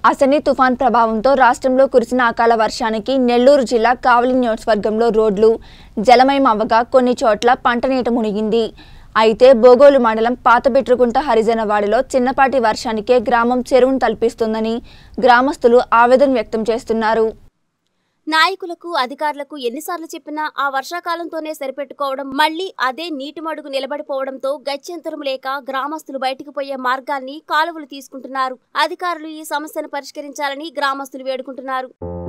అసని తుఫాన్ ప్రభావంతో రాష్ట్రంలో కురిసిన అకాల వర్షానికి నెల్లూరు జిల్లా కావలి నియోజకవర్గంలో రోడ్లు జలమయం అవ్వగా కొన్ని చోట్ల పంట నీట మునిగింది అయితే బోగోలు మండలం పాతబెట్రుకుంట హరిజనవాడిలో చిన్నపాటి వర్షానికే గ్రామం చెరువును తలపిస్తుందని గ్రామస్తులు ఆవేదన వ్యక్తం చేస్తున్నారు నాయకులకు అధికారులకు ఎన్నిసార్లు చెప్పినా ఆ వర్షాకాలంతోనే సరిపెట్టుకోవడం మళ్లీ అదే నీటి మడుగు నిలబడిపోవడంతో గత్యంతరం లేక గ్రామస్తులు బయటకు పోయే మార్గాన్ని కాలువలు తీసుకుంటున్నారు అధికారులు ఈ సమస్యను పరిష్కరించాలని గ్రామస్తులు వేడుకుంటున్నారు